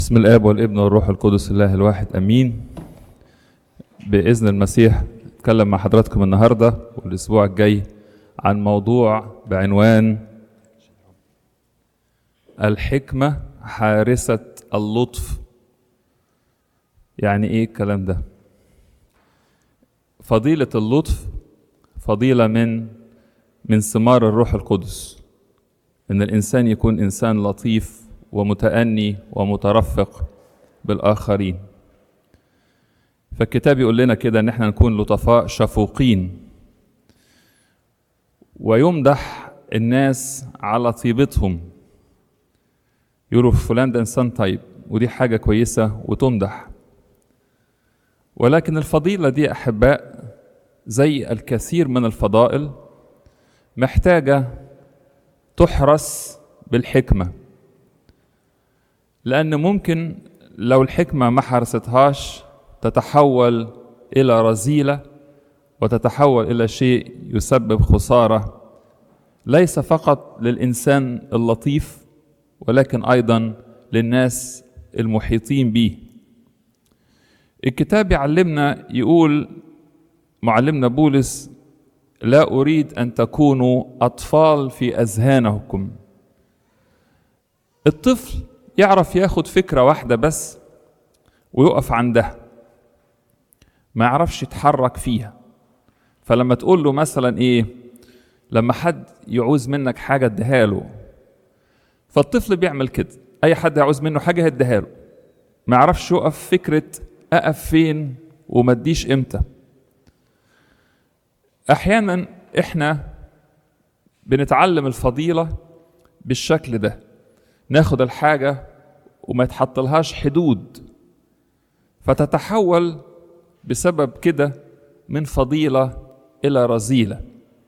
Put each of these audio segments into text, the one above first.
بسم الاب والابن والروح القدس الله الواحد امين باذن المسيح اتكلم مع حضراتكم النهارده والاسبوع الجاي عن موضوع بعنوان الحكمه حارسه اللطف يعني ايه الكلام ده فضيله اللطف فضيله من من ثمار الروح القدس ان الانسان يكون انسان لطيف ومتأني ومترفق بالآخرين فالكتاب يقول لنا كده ان احنا نكون لطفاء شفوقين ويمدح الناس على طيبتهم يقولوا فلان ده انسان طيب ودي حاجه كويسه وتمدح ولكن الفضيله دي احباء زي الكثير من الفضائل محتاجه تحرس بالحكمه لأن ممكن لو الحكمة ما حرستهاش تتحول إلى رذيلة وتتحول إلى شيء يسبب خسارة ليس فقط للإنسان اللطيف ولكن أيضا للناس المحيطين به الكتاب يعلمنا يقول معلمنا بولس لا أريد أن تكونوا أطفال في أذهانكم الطفل يعرف ياخد فكرة واحدة بس ويقف عندها ما يعرفش يتحرك فيها فلما تقول له مثلا ايه لما حد يعوز منك حاجة اديها له فالطفل بيعمل كده اي حد يعوز منه حاجة هديها له ما يعرفش يقف فكرة اقف فين وما اديش امتى احيانا احنا بنتعلم الفضيلة بالشكل ده ناخد الحاجة وما يتحطلهاش حدود فتتحول بسبب كده من فضيلة إلى رذيلة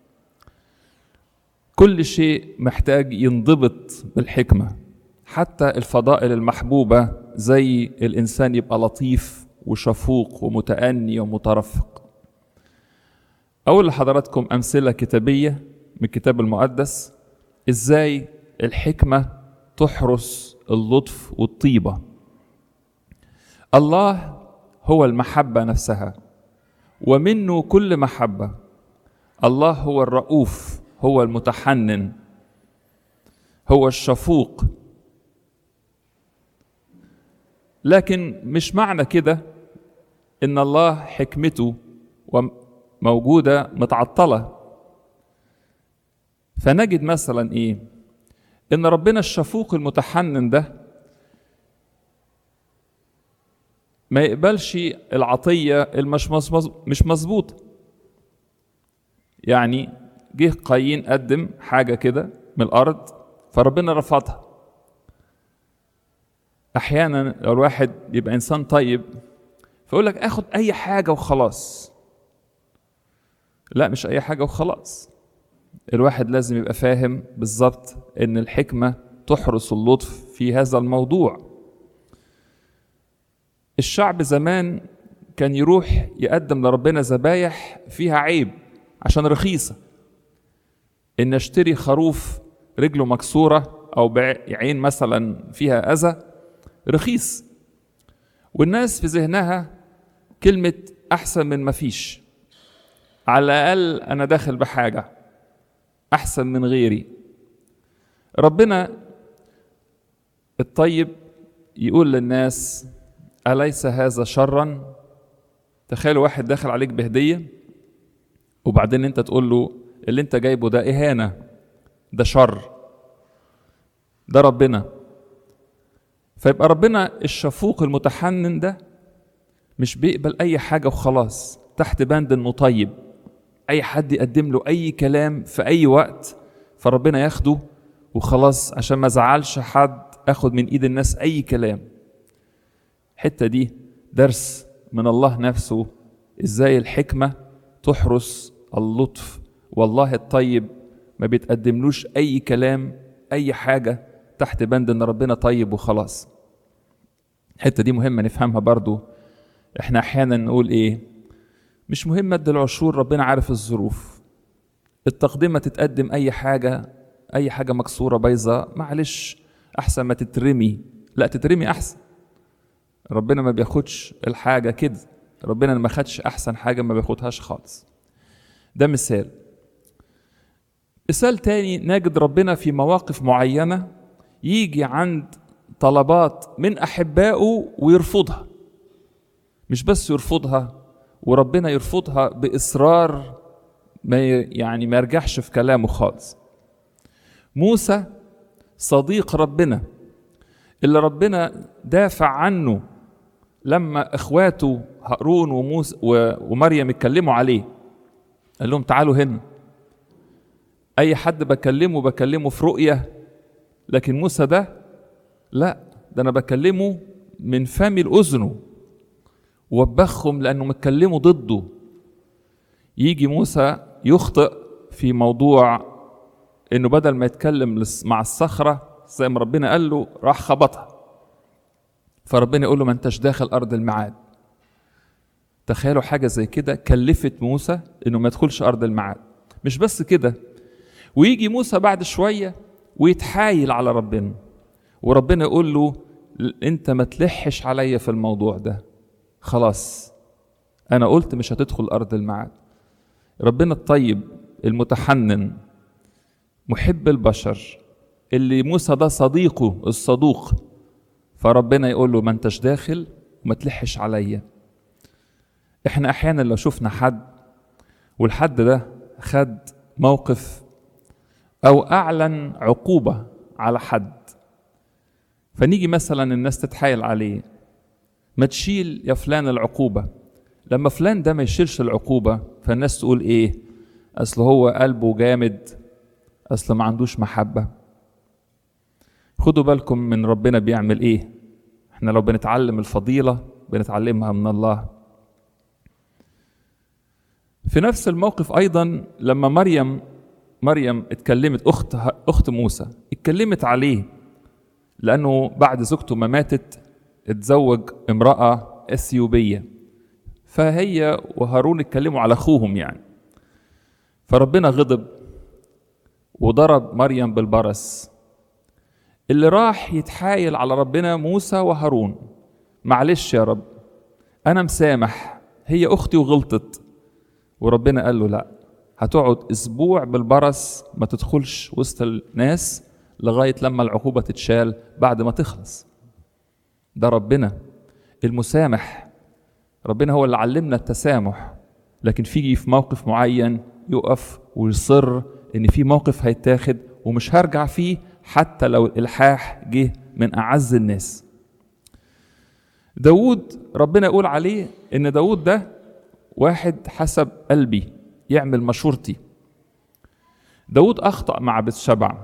كل شيء محتاج ينضبط بالحكمة حتى الفضائل المحبوبة زي الإنسان يبقى لطيف وشفوق ومتأني ومترفق أقول لحضراتكم أمثلة كتابية من الكتاب المقدس إزاي الحكمة تحرس اللطف والطيبه الله هو المحبه نفسها ومنه كل محبه الله هو الرؤوف هو المتحنن هو الشفوق لكن مش معنى كده ان الله حكمته موجوده متعطله فنجد مثلا ايه ان ربنا الشفوق المتحنن ده ما يقبلش العطيه المش مش مظبوطه يعني جه قايين قدم حاجه كده من الارض فربنا رفضها احيانا لو الواحد يبقى انسان طيب فيقول لك اخد اي حاجه وخلاص لا مش اي حاجه وخلاص الواحد لازم يبقى فاهم بالظبط ان الحكمه تحرس اللطف في هذا الموضوع الشعب زمان كان يروح يقدم لربنا ذبايح فيها عيب عشان رخيصه ان اشتري خروف رجله مكسوره او بعين مثلا فيها اذى رخيص والناس في ذهنها كلمه احسن من مفيش على الاقل انا داخل بحاجه احسن من غيري ربنا الطيب يقول للناس اليس هذا شرا تخيل واحد داخل عليك بهديه وبعدين انت تقول له اللي انت جايبه ده اهانه ده شر ده ربنا فيبقى ربنا الشفوق المتحنن ده مش بيقبل اي حاجه وخلاص تحت بند انه طيب اي حد يقدم له اي كلام في اي وقت فربنا ياخده وخلاص عشان ما زعلش حد اخد من ايد الناس اي كلام الحته دي درس من الله نفسه ازاي الحكمه تحرس اللطف والله الطيب ما بيتقدملوش اي كلام اي حاجه تحت بند ان ربنا طيب وخلاص الحته دي مهمه نفهمها برضو احنا احيانا نقول ايه مش مهم ادي العشور ربنا عارف الظروف التقدمه تتقدم اي حاجه اي حاجه مكسوره بايظه معلش احسن ما تترمي لا تترمي احسن ربنا ما بياخدش الحاجة كده ربنا ما خدش أحسن حاجة ما بياخدهاش خالص ده مثال مثال تاني نجد ربنا في مواقف معينة يجي عند طلبات من أحبائه ويرفضها مش بس يرفضها وربنا يرفضها بإصرار ما يعني ما يرجعش في كلامه خالص موسى صديق ربنا اللي ربنا دافع عنه لما اخواته هارون وموسى ومريم اتكلموا عليه قال لهم تعالوا هنا اي حد بكلمه بكلمه في رؤيه لكن موسى ده لا ده انا بكلمه من فمي لاذنه وبخهم لانه متكلموا ضده يجي موسى يخطئ في موضوع انه بدل ما يتكلم مع الصخره زي ما ربنا قال له راح خبطها فربنا يقول له ما انتش داخل ارض الميعاد تخيلوا حاجه زي كده كلفت موسى انه ما يدخلش ارض الميعاد مش بس كده ويجي موسى بعد شويه ويتحايل على ربنا وربنا يقول له انت ما تلحش عليا في الموضوع ده خلاص انا قلت مش هتدخل ارض الميعاد ربنا الطيب المتحنن محب البشر اللي موسى ده صديقه الصدوق فربنا يقول له ما انتش داخل وما تلحش عليا احنا احيانا لو شفنا حد والحد ده خد موقف او اعلن عقوبه على حد فنيجي مثلا الناس تتحايل عليه ما تشيل يا فلان العقوبه لما فلان ده ما يشيلش العقوبه فالناس تقول ايه اصل هو قلبه جامد اصل ما عندوش محبه خدوا بالكم من ربنا بيعمل ايه احنا لو بنتعلم الفضيله بنتعلمها من الله في نفس الموقف ايضا لما مريم مريم اتكلمت اخت اخت موسى اتكلمت عليه لانه بعد زوجته ما ماتت اتزوج امراه اثيوبيه فهي وهارون اتكلموا على اخوهم يعني فربنا غضب وضرب مريم بالبرص اللي راح يتحايل على ربنا موسى وهارون معلش يا رب انا مسامح هي اختي وغلطت وربنا قال له لا هتقعد اسبوع بالبرص ما تدخلش وسط الناس لغايه لما العقوبه تتشال بعد ما تخلص ده ربنا المسامح ربنا هو اللي علمنا التسامح لكن فيجي في موقف معين يقف ويصر ان في موقف هيتاخد ومش هرجع فيه حتى لو الالحاح جه من اعز الناس داود ربنا يقول عليه ان داود ده واحد حسب قلبي يعمل مشورتي داود اخطا مع بتشبع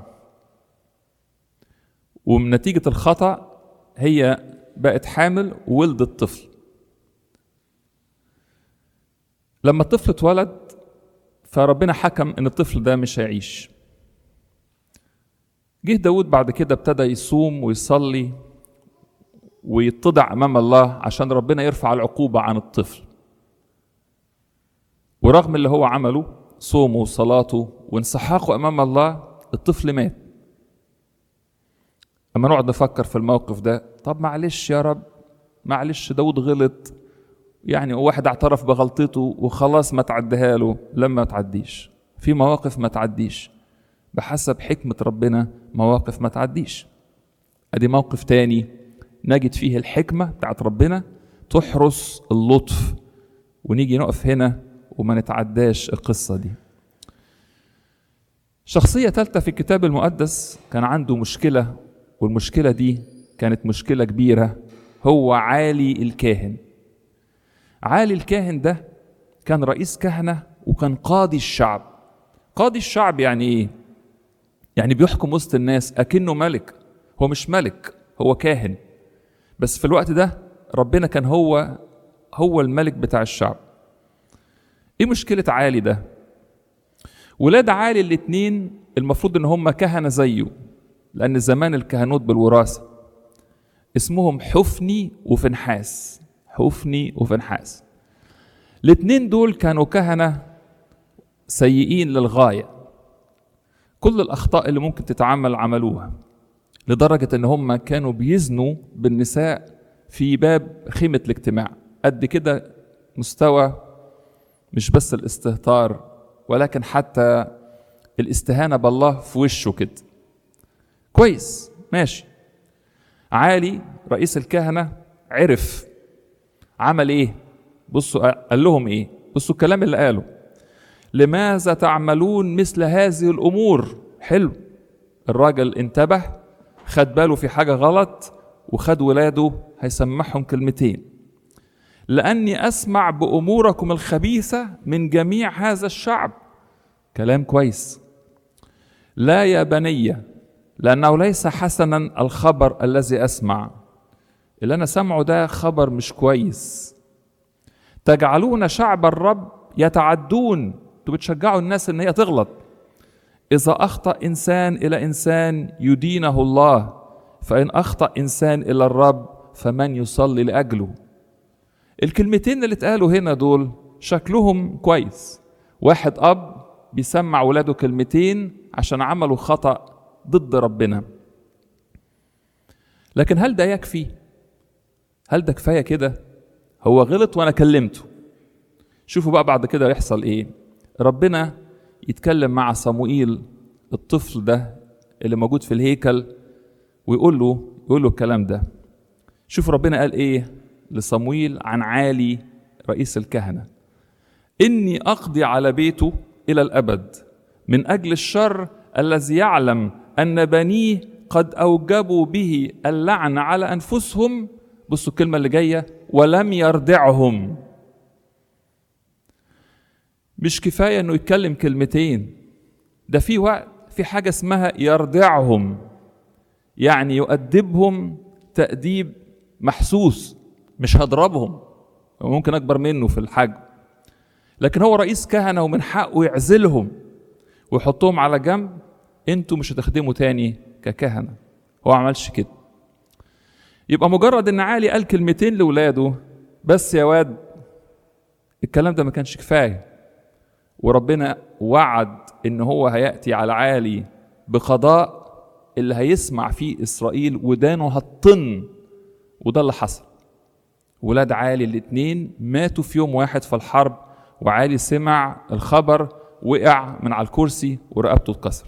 ومن نتيجه الخطا هي بقت حامل وولدت طفل لما الطفل اتولد فربنا حكم ان الطفل ده مش هيعيش جه داود بعد كده ابتدى يصوم ويصلي ويتضع امام الله عشان ربنا يرفع العقوبه عن الطفل ورغم اللي هو عمله صومه وصلاته وانسحاقه امام الله الطفل مات اما نقعد نفكر في الموقف ده طب معلش يا رب معلش داود غلط يعني واحد اعترف بغلطته وخلاص ما تعديها له لما تعديش في مواقف ما تعديش بحسب حكمة ربنا مواقف ما تعديش ادي موقف تاني نجد فيه الحكمة بتاعت ربنا تحرس اللطف ونيجي نقف هنا وما نتعداش القصة دي شخصية ثالثة في الكتاب المقدس كان عنده مشكلة والمشكلة دي كانت مشكلة كبيرة هو عالي الكاهن عالي الكاهن ده كان رئيس كهنة وكان قاضي الشعب قاضي الشعب يعني ايه يعني بيحكم وسط الناس اكنه ملك هو مش ملك هو كاهن بس في الوقت ده ربنا كان هو هو الملك بتاع الشعب ايه مشكلة عالي ده ولاد عالي الاتنين المفروض ان هم كهنة زيه لان زمان الكهنوت بالوراثة اسمهم حفني وفنحاس حفني وفنحاس الاتنين دول كانوا كهنة سيئين للغاية كل الأخطاء اللي ممكن تتعمل عملوها لدرجة إن هم كانوا بيزنوا بالنساء في باب خيمة الاجتماع قد كده مستوى مش بس الاستهتار ولكن حتى الاستهانة بالله في وشه كده كويس ماشي عالي رئيس الكهنة عرف عمل ايه بصوا قال لهم ايه بصوا الكلام اللي قاله لماذا تعملون مثل هذه الامور حلو الراجل انتبه خد باله في حاجه غلط وخد ولاده هيسمعهم كلمتين لاني اسمع باموركم الخبيثه من جميع هذا الشعب كلام كويس لا يا بني لانه ليس حسنا الخبر الذي اسمع اللي انا سامعه ده خبر مش كويس تجعلون شعب الرب يتعدون انتوا بتشجعوا الناس ان هي تغلط اذا اخطا انسان الى انسان يدينه الله فان اخطا انسان الى الرب فمن يصلي لاجله الكلمتين اللي اتقالوا هنا دول شكلهم كويس واحد اب بيسمع ولاده كلمتين عشان عملوا خطا ضد ربنا لكن هل ده يكفي هل ده كفايه كده هو غلط وانا كلمته شوفوا بقى بعد كده يحصل ايه ربنا يتكلم مع صموئيل الطفل ده اللي موجود في الهيكل ويقول له يقول له الكلام ده شوف ربنا قال ايه لصمويل عن عالي رئيس الكهنه اني اقضي على بيته الى الابد من اجل الشر الذي يعلم ان بنيه قد اوجبوا به اللعن على انفسهم بصوا الكلمه اللي جايه ولم يردعهم مش كفايه انه يتكلم كلمتين ده في وقت في حاجه اسمها يردعهم يعني يؤدبهم تأديب محسوس مش هضربهم ممكن اكبر منه في الحجم لكن هو رئيس كهنه ومن حقه يعزلهم ويحطهم على جنب انتوا مش هتخدموا تاني ككهنه هو عملش كده يبقى مجرد ان عالي قال كلمتين لاولاده بس يا واد الكلام ده ما كانش كفايه وربنا وعد ان هو هياتي على عالي بقضاء اللي هيسمع فيه اسرائيل ودانه هتطن وده اللي حصل ولاد عالي الاتنين ماتوا في يوم واحد في الحرب وعالي سمع الخبر وقع من على الكرسي ورقبته اتكسر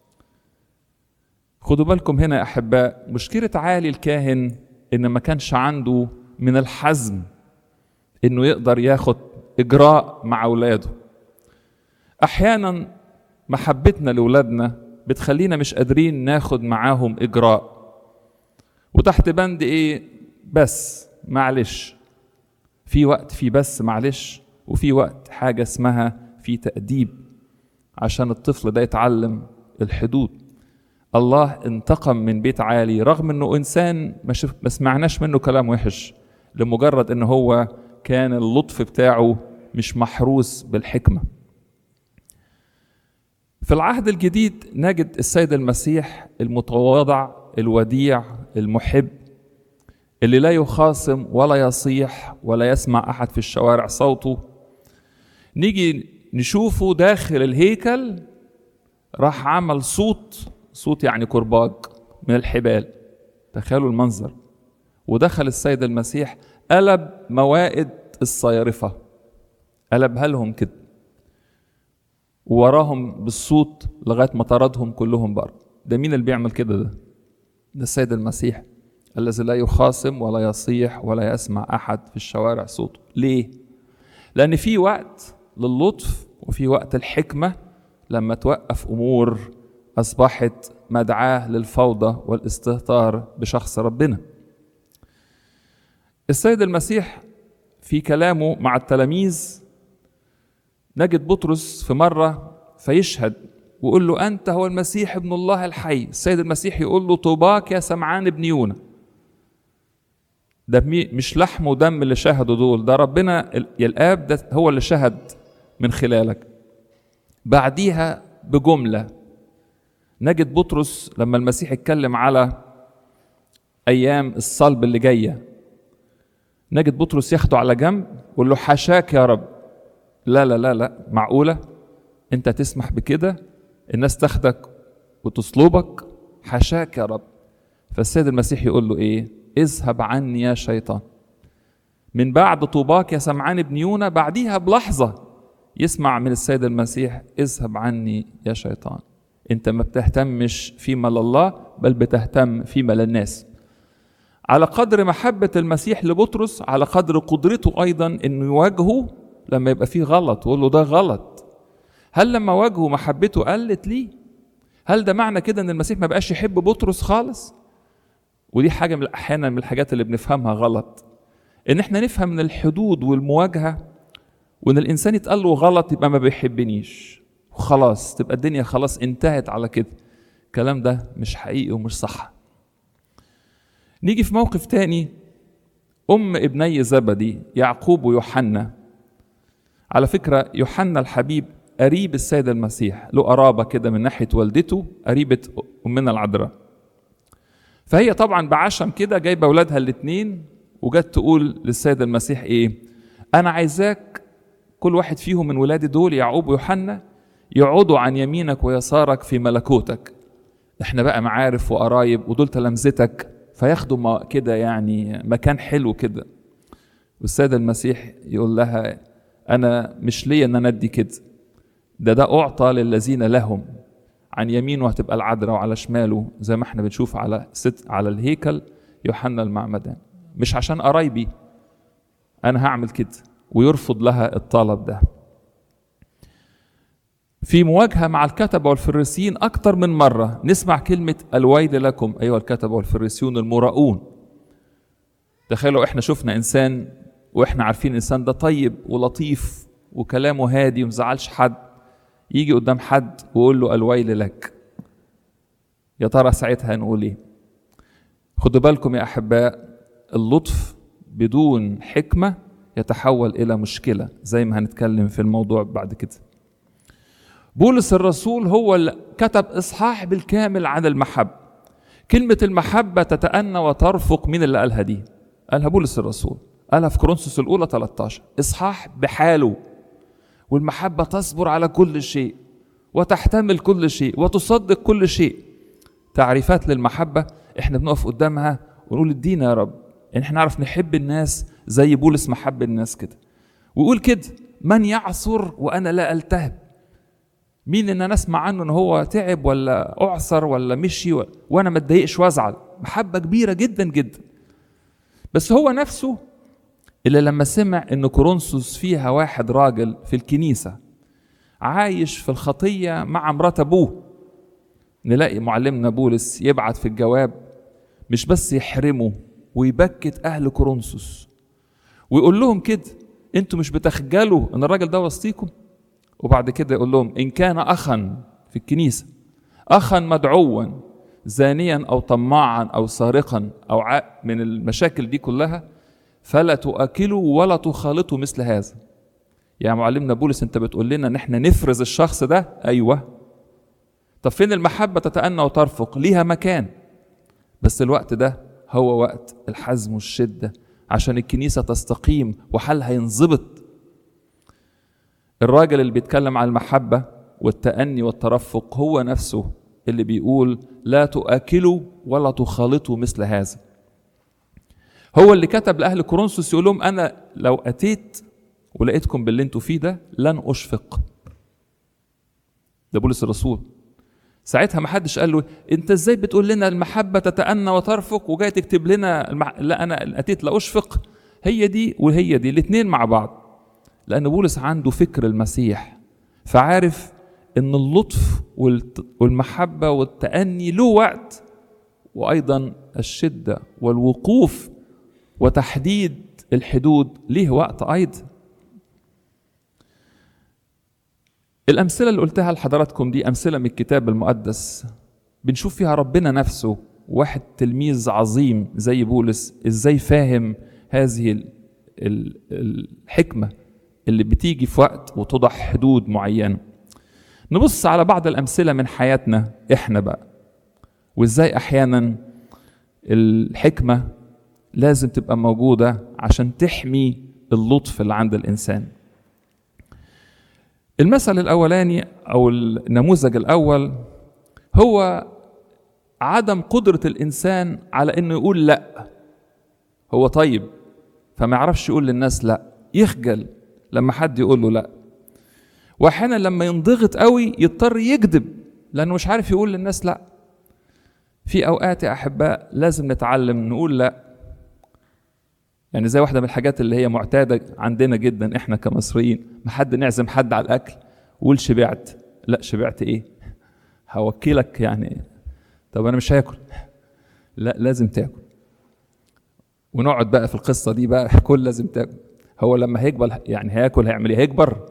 خدوا بالكم هنا يا احباء مشكله عالي الكاهن ان ما كانش عنده من الحزم انه يقدر ياخد اجراء مع اولاده احيانا محبتنا لاولادنا بتخلينا مش قادرين ناخد معاهم اجراء وتحت بند ايه بس معلش في وقت في بس معلش وفي وقت حاجه اسمها في تاديب عشان الطفل ده يتعلم الحدود الله انتقم من بيت عالي رغم انه انسان ما, شف... ما سمعناش منه كلام وحش لمجرد ان هو كان اللطف بتاعه مش محروس بالحكمه في العهد الجديد نجد السيد المسيح المتواضع الوديع المحب اللي لا يخاصم ولا يصيح ولا يسمع احد في الشوارع صوته نيجي نشوفه داخل الهيكل راح عمل صوت صوت يعني كرباج من الحبال تخيلوا المنظر ودخل السيد المسيح قلب موائد الصيارفة قلبها لهم كده ووراهم بالصوت لغاية ما طردهم كلهم بره ده مين اللي بيعمل كده ده ده السيد المسيح الذي لا يخاصم ولا يصيح ولا يسمع أحد في الشوارع صوته ليه لأن في وقت للطف وفي وقت الحكمة لما توقف أمور أصبحت مدعاة للفوضى والاستهتار بشخص ربنا السيد المسيح في كلامه مع التلاميذ نجد بطرس في مرة فيشهد ويقول له أنت هو المسيح ابن الله الحي السيد المسيح يقول له طوباك يا سمعان ابن يونا ده مش لحم ودم اللي شاهدوا دول ده ربنا يا الآب ده هو اللي شهد من خلالك بعديها بجملة نجد بطرس لما المسيح اتكلم على أيام الصلب اللي جاية نجد بطرس ياخده على جنب ويقول له حاشاك يا رب لا لا لا لا معقولة أنت تسمح بكده الناس تاخدك وتصلبك حاشاك يا رب فالسيد المسيح يقول له إيه اذهب عني يا شيطان من بعد طوباك يا سمعان بن يونا بعديها بلحظة يسمع من السيد المسيح اذهب عني يا شيطان انت ما بتهتمش فيما لله بل بتهتم فيما للناس على قدر محبة المسيح لبطرس على قدر قدرته أيضا إنه يواجهه لما يبقى فيه غلط ويقول له ده غلط هل لما واجهه محبته قلت ليه؟ هل ده معنى كده إن المسيح ما بقاش يحب بطرس خالص؟ ودي حاجة من أحيانا من الحاجات اللي بنفهمها غلط إن إحنا نفهم من الحدود والمواجهة وإن الإنسان يتقال له غلط يبقى ما بيحبنيش وخلاص تبقى الدنيا خلاص انتهت على كده الكلام ده مش حقيقي ومش صح نيجي في موقف تاني أم ابني زبدي يعقوب ويوحنا على فكرة يوحنا الحبيب قريب السيد المسيح له قرابة كده من ناحية والدته قريبة أمنا العذراء فهي طبعا بعشم كده جايبة أولادها الاتنين وجت تقول للسيد المسيح إيه أنا عايزاك كل واحد فيهم من ولادي دول يعقوب ويوحنا يقعدوا عن يمينك ويسارك في ملكوتك احنا بقى معارف وقرايب ودول تلامذتك فياخدوا كده يعني مكان حلو كده والسيد المسيح يقول لها انا مش ليا ان انا ادي كده ده ده اعطى للذين لهم عن يمينه هتبقى العذراء وعلى شماله زي ما احنا بنشوف على ست على الهيكل يوحنا المعمدان مش عشان قرايبي انا هعمل كده ويرفض لها الطلب ده في مواجهة مع الكتبة والفريسيين أكتر من مرة نسمع كلمة الويل لكم أيها الكتبة والفريسيون المراؤون تخيلوا إحنا شفنا إنسان وإحنا عارفين الإنسان ده طيب ولطيف وكلامه هادي ومزعلش حد يجي قدام حد ويقول له الويل لك يا ترى ساعتها نقول إيه خدوا بالكم يا أحباء اللطف بدون حكمة يتحول إلى مشكلة زي ما هنتكلم في الموضوع بعد كده بولس الرسول هو اللي كتب اصحاح بالكامل عن المحبه كلمه المحبه تتأنى وترفق مين اللي قالها دي قالها بولس الرسول قالها في كورنثوس الاولى 13 اصحاح بحاله والمحبه تصبر على كل شيء وتحتمل كل شيء وتصدق كل شيء تعريفات للمحبه احنا بنقف قدامها ونقول ادينا يا رب ان احنا نعرف نحب الناس زي بولس محب الناس كده ويقول كده من يعصر وانا لا التهب مين ان انا اسمع عنه ان هو تعب ولا اعصر ولا مشي و... وانا ما اتضايقش وازعل محبه كبيره جدا جدا بس هو نفسه اللي لما سمع ان كورنثوس فيها واحد راجل في الكنيسه عايش في الخطيه مع مرات ابوه نلاقي معلمنا بولس يبعت في الجواب مش بس يحرمه ويبكت اهل كورنثوس ويقول لهم كده انتوا مش بتخجلوا ان الراجل ده وسطيكم وبعد كده يقول لهم إن كان أخا في الكنيسة أخا مدعوا زانيا أو طماعا أو سارقا أو من المشاكل دي كلها فلا تؤكلوا ولا تخالطوا مثل هذا يا معلمنا بولس انت بتقول لنا ان احنا نفرز الشخص ده ايوه طب فين المحبه تتأنى وترفق ليها مكان بس الوقت ده هو وقت الحزم والشده عشان الكنيسه تستقيم وحالها ينظبط الراجل اللي بيتكلم عن المحبة والتأني والترفق هو نفسه اللي بيقول لا تؤكلوا ولا تخالطوا مثل هذا هو اللي كتب لأهل كورنثوس يقول لهم أنا لو أتيت ولقيتكم باللي انتوا فيه ده لن أشفق ده بولس الرسول ساعتها ما حدش قال له انت ازاي بتقول لنا المحبة تتأنى وترفق وجاي تكتب لنا المح... لا انا اتيت لا اشفق هي دي وهي دي الاثنين مع بعض لأن بولس عنده فكر المسيح فعارف إن اللطف والمحبة والتأني له وقت وأيضا الشدة والوقوف وتحديد الحدود ليه وقت أيضا الأمثلة اللي قلتها لحضراتكم دي أمثلة من الكتاب المقدس بنشوف فيها ربنا نفسه واحد تلميذ عظيم زي بولس ازاي فاهم هذه الحكمه اللي بتيجي في وقت وتضع حدود معينة نبص على بعض الأمثلة من حياتنا إحنا بقى وإزاي أحيانا الحكمة لازم تبقى موجودة عشان تحمي اللطف اللي عند الإنسان المثل الأولاني أو النموذج الأول هو عدم قدرة الإنسان على إنه يقول لأ هو طيب فما يعرفش يقول للناس لا يخجل لما حد يقول له لا واحيانا لما ينضغط قوي يضطر يكذب لانه مش عارف يقول للناس لا في اوقات يا احباء لازم نتعلم نقول لا يعني زي واحده من الحاجات اللي هي معتاده عندنا جدا احنا كمصريين ما حد نعزم حد على الاكل وقول شبعت لا شبعت ايه هوكلك يعني طب انا مش هاكل لا لازم تاكل ونقعد بقى في القصه دي بقى كل لازم تاكل هو لما هيكبر يعني هياكل هيعمل ايه هيكبر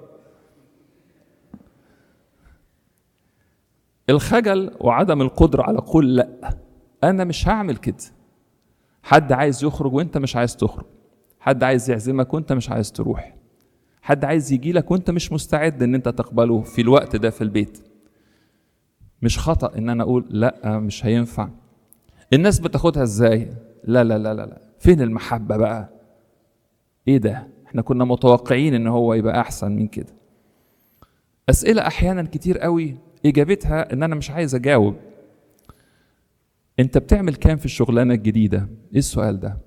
الخجل وعدم القدرة على قول لا أنا مش هعمل كده حد عايز يخرج وأنت مش عايز تخرج حد عايز يعزمك وأنت مش عايز تروح حد عايز يجي لك وأنت مش مستعد إن أنت تقبله في الوقت ده في البيت مش خطأ إن أنا أقول لا مش هينفع الناس بتاخدها إزاي لا لا لا لا, لا. فين المحبة بقى إيه ده احنا كنا متوقعين إن هو يبقى أحسن من كده أسئلة أحيانا كتير قوي اجابتها ان انا مش عايز اجاوب انت بتعمل كام في الشغلانه الجديده ايه السؤال ده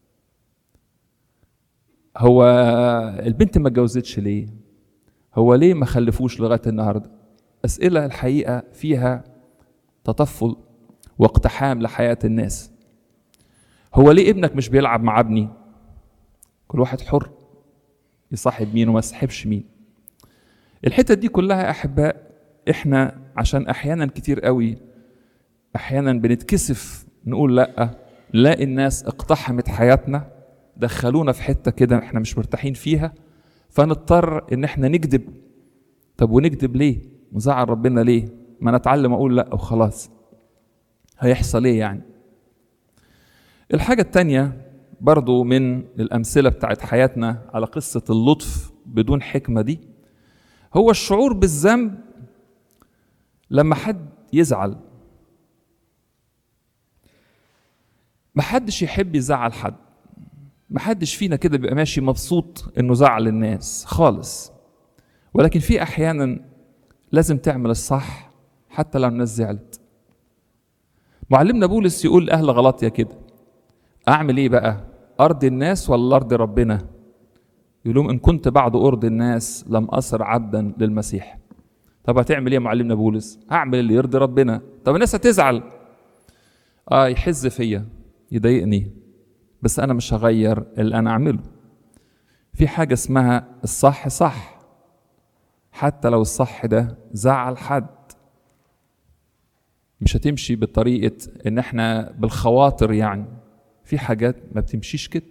هو البنت ما اتجوزتش ليه هو ليه ما خلفوش لغايه النهارده اسئله الحقيقه فيها تطفل واقتحام لحياه الناس هو ليه ابنك مش بيلعب مع ابني كل واحد حر يصاحب مين وما يصاحبش مين الحتة دي كلها يا احباء احنا عشان احيانا كتير قوي احيانا بنتكسف نقول لا نلاقي الناس اقتحمت حياتنا دخلونا في حته كده احنا مش مرتاحين فيها فنضطر ان احنا نكذب طب ونكذب ليه نزعل ربنا ليه ما نتعلم اقول لا وخلاص هيحصل ايه يعني الحاجه التانية برضو من الامثله بتاعت حياتنا على قصه اللطف بدون حكمه دي هو الشعور بالذنب لما حد يزعل محدش يحب يزعل حد محدش فينا كده بيبقى ماشي مبسوط انه زعل الناس خالص ولكن في احيانا لازم تعمل الصح حتى لو الناس زعلت معلمنا بولس يقول لاهل غلطيا كده اعمل ايه بقى ارضي الناس ولا ارضي ربنا يقول لهم ان كنت بعد ارضي الناس لم اصر عبدا للمسيح طب هتعمل ايه يا معلمنا بولس اعمل اللي يرضي ربنا طب الناس هتزعل اه يحز فيا يضايقني بس انا مش هغير اللي انا اعمله في حاجه اسمها الصح صح حتى لو الصح ده زعل حد مش هتمشي بطريقه ان احنا بالخواطر يعني في حاجات ما بتمشيش كده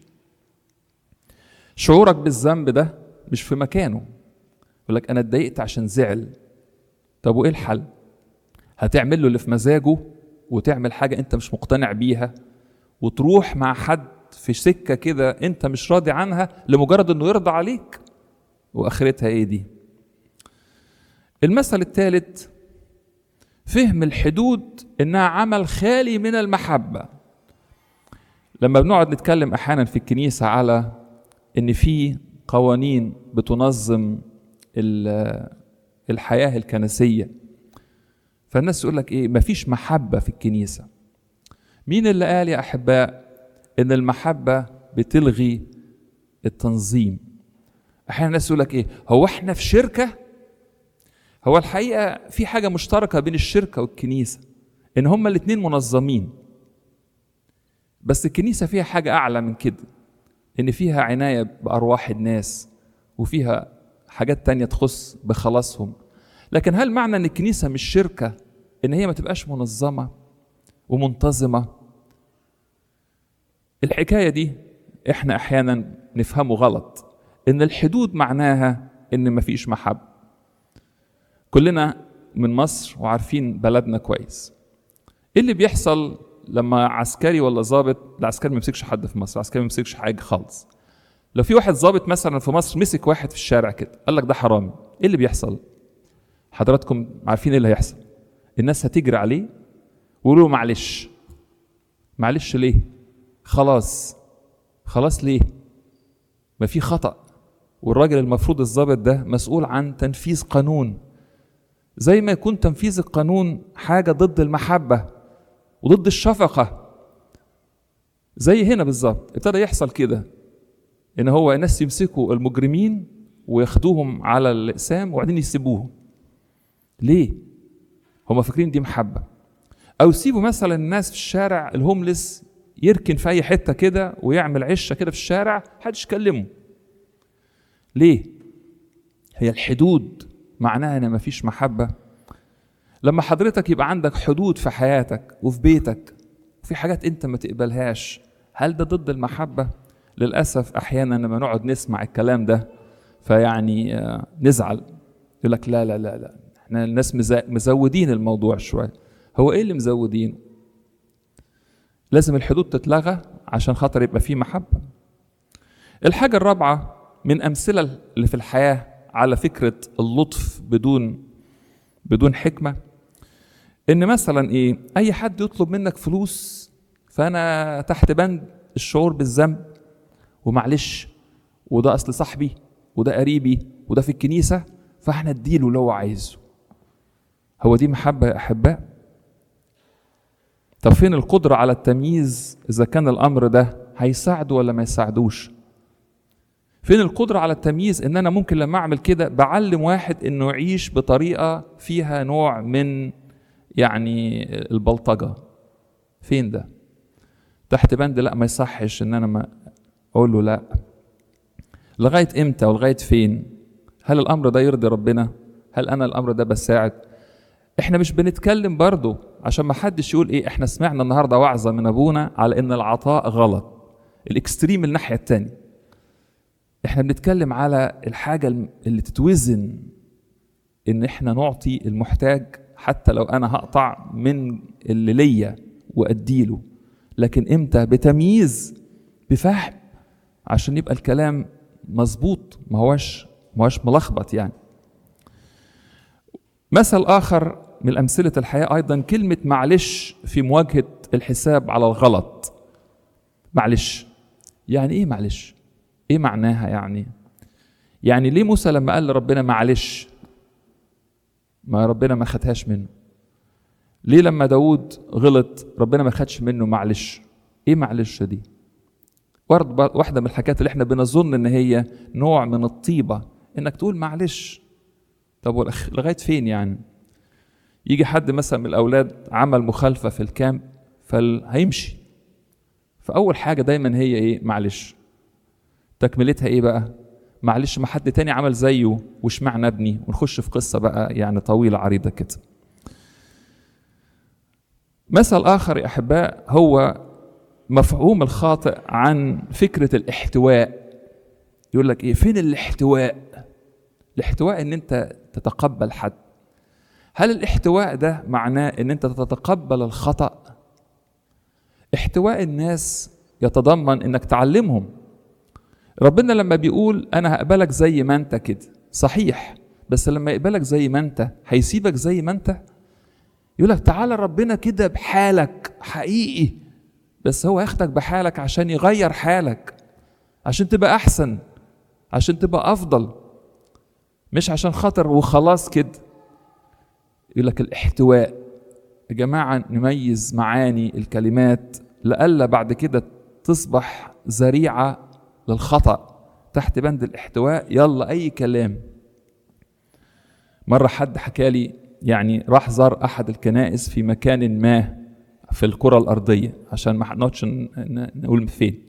شعورك بالذنب ده مش في مكانه يقول لك انا اتضايقت عشان زعل طب وايه الحل هتعمل له اللي في مزاجه وتعمل حاجه انت مش مقتنع بيها وتروح مع حد في سكه كده انت مش راضي عنها لمجرد انه يرضى عليك واخرتها ايه دي المثل الثالث فهم الحدود انها عمل خالي من المحبه لما بنقعد نتكلم احيانا في الكنيسه على ان في قوانين بتنظم الحياه الكنسيه فالناس تقول لك ايه مفيش محبه في الكنيسه مين اللي قال يا احباء ان المحبه بتلغي التنظيم احيانا الناس يقول لك ايه هو احنا في شركه هو الحقيقه في حاجه مشتركه بين الشركه والكنيسه ان هما الاثنين منظمين بس الكنيسه فيها حاجه اعلى من كده ان فيها عنايه بارواح الناس وفيها حاجات تانية تخص بخلاصهم لكن هل معنى ان الكنيسه مش شركه ان هي ما تبقاش منظمه ومنتظمه الحكايه دي احنا احيانا نفهمه غلط ان الحدود معناها ان مفيش محبه كلنا من مصر وعارفين بلدنا كويس ايه اللي بيحصل لما عسكري ولا ظابط العسكري ما يمسكش حد في مصر العسكري ما يمسكش حاجه خالص لو في واحد ظابط مثلا في مصر مسك واحد في الشارع كده قال لك ده حرامي ايه اللي بيحصل حضراتكم عارفين ايه اللي هيحصل الناس هتجري عليه ويقولوا له معلش معلش ليه خلاص خلاص ليه ما في خطأ والراجل المفروض الضابط ده مسؤول عن تنفيذ قانون زي ما يكون تنفيذ القانون حاجة ضد المحبة وضد الشفقة زي هنا بالظبط ابتدى يحصل كده ان هو الناس يمسكوا المجرمين وياخدوهم على الاقسام وبعدين يسيبوهم ليه هم فاكرين دي محبه او يسيبوا مثلا الناس في الشارع الهوملس يركن في اي حته كده ويعمل عشه كده في الشارع محدش يكلمه ليه هي الحدود معناها ان مفيش محبه لما حضرتك يبقى عندك حدود في حياتك وفي بيتك في حاجات انت ما تقبلهاش هل ده ضد المحبه للاسف احيانا لما نقعد نسمع الكلام ده فيعني آه، نزعل يقول لك لا لا لا لا احنا الناس مزا- مزودين الموضوع شويه هو ايه اللي مزودينه لازم الحدود تتلغى عشان خاطر يبقى فيه محبه الحاجه الرابعه من امثله اللي في الحياه على فكره اللطف بدون بدون حكمه ان مثلا ايه اي حد يطلب منك فلوس فانا تحت بند الشعور بالذنب ومعلش وده اصل صاحبي وده قريبي وده في الكنيسه فاحنا اديله اللي هو عايزه هو دي محبه يا احباء طب فين القدره على التمييز اذا كان الامر ده هيساعده ولا ما يساعدوش فين القدرة على التمييز ان انا ممكن لما اعمل كده بعلم واحد انه يعيش بطريقة فيها نوع من يعني البلطجة فين ده تحت بند لا ما يصحش ان انا ما اقول له لا لغاية امتى ولغاية فين هل الامر ده يرضي ربنا هل انا الامر ده بساعد احنا مش بنتكلم برضو عشان ما حدش يقول ايه احنا سمعنا النهارده وعظة من ابونا على ان العطاء غلط الاكستريم الناحية التانية احنا بنتكلم على الحاجة اللي تتوزن ان احنا نعطي المحتاج حتى لو انا هقطع من اللي ليا واديله لكن امتى بتمييز بفهم عشان يبقى الكلام مظبوط ما هوش ما هوش ملخبط يعني مثل اخر من امثله الحياه ايضا كلمه معلش في مواجهه الحساب على الغلط معلش يعني ايه معلش ايه معناها يعني يعني ليه موسى لما قال لربنا معلش ما ربنا ما خدهاش منه ليه لما داود غلط ربنا ما خدش منه معلش ايه معلش دي ورد- واحدة من الحاجات اللي احنا بنظن ان هي نوع من الطيبة انك تقول معلش طب والأخ- لغاية فين يعني يجي حد مثلا من الاولاد عمل مخالفة في الكامب فهيمشي فاول حاجة دايما هي ايه معلش تكملتها ايه بقى معلش ما حد تاني عمل زيه واشمعنى ابني ونخش في قصة بقى يعني طويلة عريضة كده مثل آخر يا أحباء هو مفهوم الخاطئ عن فكرة الاحتواء يقول لك إيه فين الاحتواء الاحتواء إن أنت تتقبل حد هل الاحتواء ده معناه إن أنت تتقبل الخطأ احتواء الناس يتضمن إنك تعلمهم ربنا لما بيقول أنا هقبلك زي ما أنت كده صحيح بس لما يقبلك زي ما أنت هيسيبك زي ما أنت يقول لك تعالى ربنا كده بحالك حقيقي بس هو ياخدك بحالك عشان يغير حالك عشان تبقى احسن عشان تبقى افضل مش عشان خاطر وخلاص كده يقول لك الاحتواء يا جماعه نميز معاني الكلمات لئلا بعد كده تصبح ذريعه للخطا تحت بند الاحتواء يلا اي كلام مره حد حكى لي يعني راح زار احد الكنائس في مكان ما في الكره الارضيه عشان ما نقعدش ن- ن- نقول فين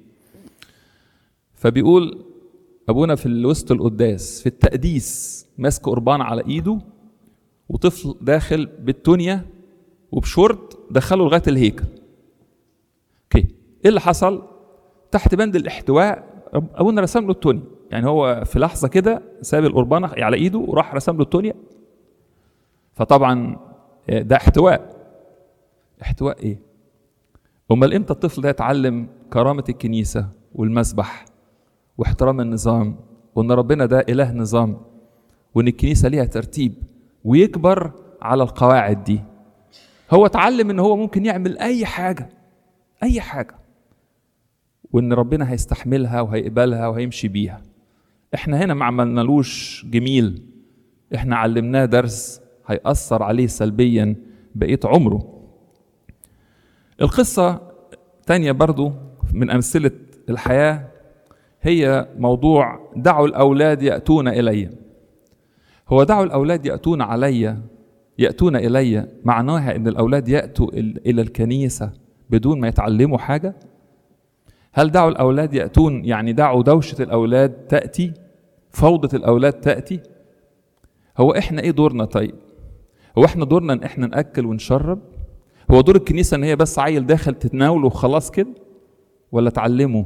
فبيقول ابونا في وسط القداس في التقديس ماسك قربان على ايده وطفل داخل بالتونيا وبشورت دخله لغايه الهيكل اوكي ايه اللي حصل تحت بند الاحتواء أب- ابونا رسم له التونيا يعني هو في لحظه كده ساب القربان على ايده وراح رسم له التونيا فطبعا ده احتواء احتواء ايه امال امتى الطفل ده يتعلم كرامه الكنيسه والمسبح واحترام النظام وان ربنا ده اله نظام وان الكنيسه ليها ترتيب ويكبر على القواعد دي هو اتعلم ان هو ممكن يعمل اي حاجه اي حاجه وان ربنا هيستحملها وهيقبلها وهيمشي بيها احنا هنا ما عملنالوش جميل احنا علمناه درس هيأثر عليه سلبيا بقية عمره القصة تانية برضو من أمثلة الحياة هي موضوع دعوا الأولاد يأتون إلي هو دعوا الأولاد يأتون علي يأتون إلي معناها إن الأولاد يأتوا إلى الكنيسة بدون ما يتعلموا حاجة هل دعوا الأولاد يأتون يعني دعوا دوشة الأولاد تأتي فوضى الأولاد تأتي هو إحنا إيه دورنا طيب هو إحنا دورنا إن إحنا نأكل ونشرب هو دور الكنيسة إن هي بس عيل داخل تتناوله وخلاص كده ولا تعلمه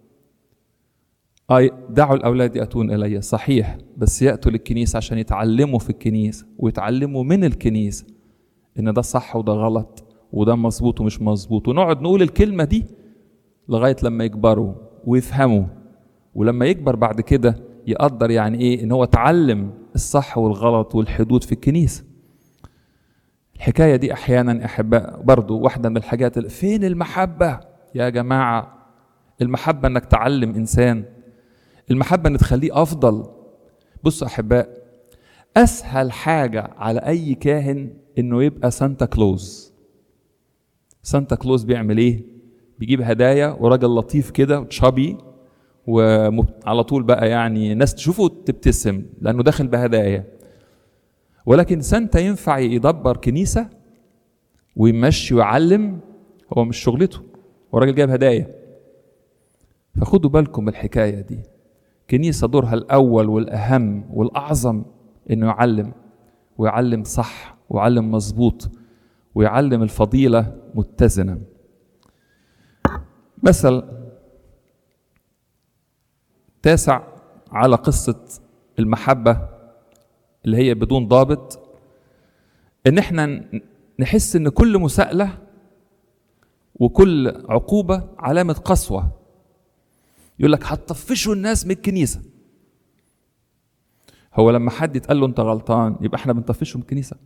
أي دعوا الأولاد يأتون إلي صحيح بس يأتوا للكنيسة عشان يتعلموا في الكنيسة ويتعلموا من الكنيسة إن ده صح وده غلط وده مظبوط ومش مظبوط ونقعد نقول الكلمة دي لغاية لما يكبروا ويفهموا ولما يكبر بعد كده يقدر يعني إيه إن هو اتعلم الصح والغلط والحدود في الكنيسة الحكاية دي أحيانا أحباء برضو واحدة من الحاجات اللي فين المحبة يا جماعة المحبة إنك تعلم إنسان المحبة إن تخليه أفضل بصوا أحباء أسهل حاجة على أي كاهن إنه يبقى سانتا كلوز سانتا كلوز بيعمل إيه؟ بيجيب هدايا وراجل لطيف كده وتشابي وعلى طول بقى يعني ناس تشوفه تبتسم لأنه داخل بهدايا ولكن سانتا ينفع يدبر كنيسة ويمشي ويعلم هو مش شغلته هو راجل جايب هدايا فخدوا بالكم من الحكاية دي كنيسة دورها الأول والأهم والأعظم إنه يعلم ويعلم صح ويعلم مظبوط ويعلم الفضيلة متزنة مثل تاسع على قصة المحبة اللي هي بدون ضابط إن إحنا نحس إن كل مساءلة وكل عقوبة علامة قسوة يقول لك هتطفشوا الناس من الكنيسة هو لما حد يتقال له انت غلطان يبقى احنا بنطفشه من الكنيسة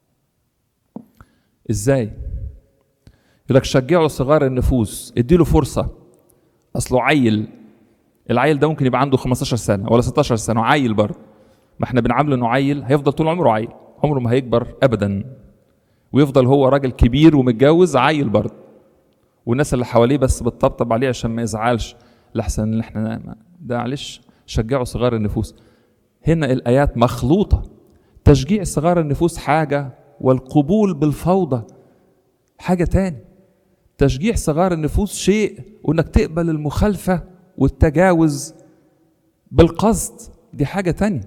ازاي يقول لك شجعوا صغار النفوس اديله فرصة اصله عيل العيل ده ممكن يبقى عنده 15 سنة ولا 16 سنة وعيل برضه ما احنا بنعامله انه عيل هيفضل طول عمره عيل عمره ما هيكبر ابدا ويفضل هو راجل كبير ومتجوز عيل برضه والناس اللي حواليه بس بتطبطب عليه عشان ما يزعلش لحسن ان احنا ده معلش شجعوا صغار النفوس هنا الايات مخلوطه تشجيع صغار النفوس حاجه والقبول بالفوضى حاجه تاني تشجيع صغار النفوس شيء وانك تقبل المخالفه والتجاوز بالقصد دي حاجه تانية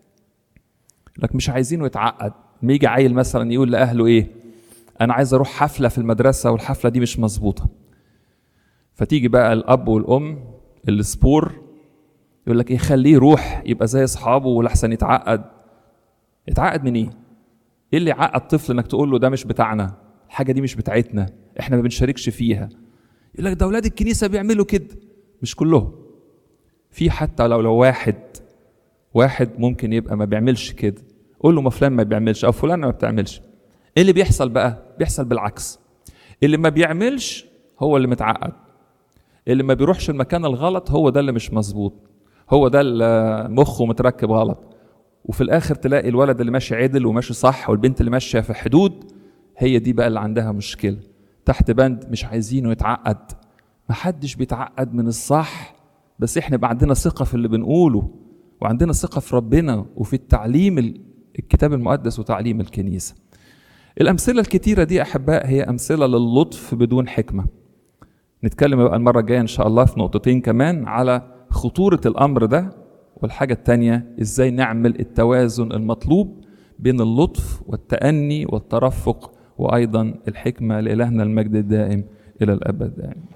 لك مش عايزينه يتعقد ما يجي عيل مثلا يقول لاهله ايه انا عايز اروح حفله في المدرسه والحفله دي مش مظبوطه فتيجي بقى الاب والام السبور يقول لك ايه خليه يروح يبقى زي اصحابه ولحسن يتعقد يتعقد من ايه ايه اللي يعقد طفل انك تقول له ده مش بتاعنا الحاجه دي مش بتاعتنا احنا ما بنشاركش فيها يقول لك ده اولاد الكنيسه بيعملوا كده مش كلهم في حتى لو لو واحد واحد ممكن يبقى ما بيعملش كده قول له ما فلان ما بيعملش او فلانه ما بتعملش ايه اللي بيحصل بقى بيحصل بالعكس اللي ما بيعملش هو اللي متعقد اللي ما بيروحش المكان الغلط هو ده اللي مش مظبوط هو ده اللي مخه متركب غلط وفي الاخر تلاقي الولد اللي ماشي عدل وماشي صح والبنت اللي ماشيه في حدود هي دي بقى اللي عندها مشكله تحت بند مش عايزينه يتعقد محدش بيتعقد من الصح بس احنا بقى عندنا ثقه في اللي بنقوله وعندنا ثقه في ربنا وفي التعليم الكتاب المقدس وتعليم الكنيسه الامثله الكتيره دي احباء هي امثله للطف بدون حكمه نتكلم بقى المرة الجاية إن شاء الله في نقطتين كمان على خطورة الأمر ده والحاجة التانية إزاي نعمل التوازن المطلوب بين اللطف والتأني والترفق وأيضا الحكمة لإلهنا المجد الدائم إلى الأبد آمين